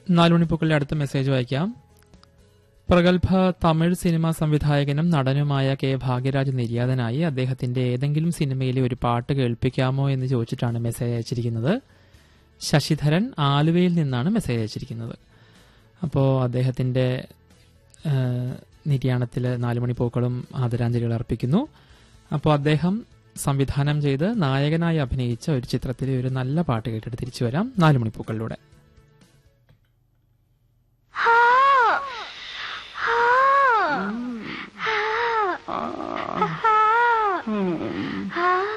നാലുമണിപ്പൂക്കളുടെ അടുത്ത മെസ്സേജ് വായിക്കാം പ്രഗത്ഭ തമിഴ് സിനിമാ സംവിധായകനും നടനുമായ കെ ഭാഗ്യരാജ് നിര്യാതനായി അദ്ദേഹത്തിന്റെ ഏതെങ്കിലും സിനിമയിലെ ഒരു പാട്ട് കേൾപ്പിക്കാമോ എന്ന് ചോദിച്ചിട്ടാണ് മെസ്സേജ് അയച്ചിരിക്കുന്നത് ശശിധരൻ ആലുവയിൽ നിന്നാണ് മെസ്സേജ് അയച്ചിരിക്കുന്നത് അപ്പോൾ അദ്ദേഹത്തിന്റെ നിര്യാണത്തിൽ നാലുമണിപ്പൂക്കളും ആദരാഞ്ജലികൾ അർപ്പിക്കുന്നു അപ്പോൾ അദ്ദേഹം സംവിധാനം ചെയ്ത് നായകനായി അഭിനയിച്ച ഒരു ചിത്രത്തിലെ ഒരു നല്ല പാട്ട് കേട്ടിട്ട് തിരിച്ചു വരാം നാലുമണിപ്പൂക്കളിലൂടെ